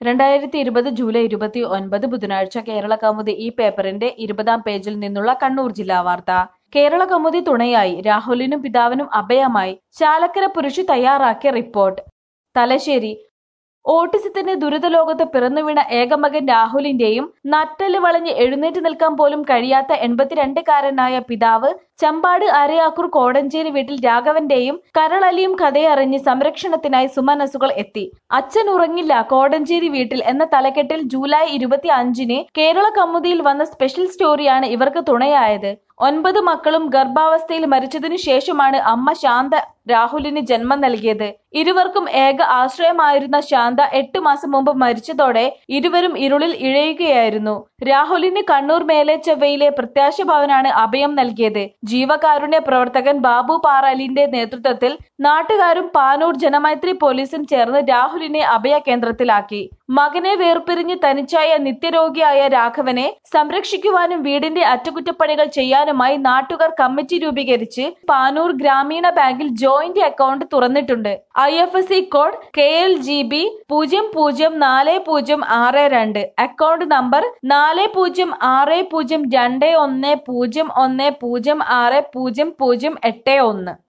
രണ്ടായിരത്തി ഇരുപത് ജൂലൈ ഇരുപത്തി ഒൻപത് ബുധനാഴ്ച കേരള കൗമുദി ഈ പേപ്പറിന്റെ ഇരുപതാം പേജിൽ നിന്നുള്ള കണ്ണൂർ ജില്ലാ വാർത്ത കേരള കൗമുദി തുണയായി രാഹുലിനും പിതാവിനും അഭയമായി ചാലക്കര പുരുഷി തയ്യാറാക്കിയ റിപ്പോർട്ട് തലശ്ശേരി ഓട്ടിസത്തിന്റെ ദുരിതലോകത്ത് പിറന്നുവീണ ഏകമകൻ രാഹുലിന്റെയും നട്ടല് വളഞ്ഞ് എഴുന്നേറ്റ് നിൽക്കാൻ പോലും കഴിയാത്ത എൺപത്തിരണ്ടുകാരനായ പിതാവ് ചമ്പാട് അരയാക്കൂർ കോടഞ്ചേരി വീട്ടിൽ രാഘവന്റെയും കരളലിയും കഥയറിഞ്ഞ് സംരക്ഷണത്തിനായി സുമനസുകൾ എത്തി അച്ഛൻ ഉറങ്ങില്ല കോടഞ്ചേരി വീട്ടിൽ എന്ന തലക്കെട്ടിൽ ജൂലൈ ഇരുപത്തി അഞ്ചിന് കേരള കൗമുദിയിൽ വന്ന സ്പെഷ്യൽ സ്റ്റോറിയാണ് ഇവർക്ക് തുണയായത് ഒൻപത് മക്കളും ഗർഭാവസ്ഥയിൽ മരിച്ചതിനു ശേഷമാണ് അമ്മ ശാന്ത രാഹുലിന് ജന്മം നൽകിയത് ഇരുവർക്കും ഏക ആശ്രയമായിരുന്ന ശാന്ത എട്ട് മാസം മുമ്പ് മരിച്ചതോടെ ഇരുവരും ഇരുളിൽ ഇഴയുകയായിരുന്നു രാഹുലിന് കണ്ണൂർ മേലേച്ചവയിലെ പ്രത്യാശ ഭവനാണ് അഭയം നൽകിയത് ജീവകാരുണ്യ പ്രവർത്തകൻ ബാബു പാറാലിന്റെ നേതൃത്വത്തിൽ നാട്ടുകാരും പാനൂർ ജനമൈത്രി പോലീസും ചേർന്ന് രാഹുലിനെ അഭയ കേന്ദ്രത്തിലാക്കി മകനെ വേർപിരിഞ്ഞ് തനിച്ചായ നിത്യരോഗിയായ രാഘവനെ സംരക്ഷിക്കുവാനും വീടിന്റെ അറ്റകുറ്റപ്പണികൾ ചെയ്യാനുമായി നാട്ടുകാർ കമ്മിറ്റി രൂപീകരിച്ച് പാനൂർ ഗ്രാമീണ ബാങ്കിൽ ജോയിന്റ് അക്കൗണ്ട് തുറന്നിട്ടുണ്ട് I F S C code K L G B പൂജ്യം പൂജ്യം നാല് പൂജ്യം ആറ് രണ്ട് അക്കൗണ്ട് നമ്പർ നാല് പൂജ്യം ആറ് പൂജ്യം രണ്ട് ഒന്ന് പൂജ്യം ഒന്ന് പൂജ്യം ആറ് പൂജ്യം പൂജ്യം എട്ട് ഒന്ന്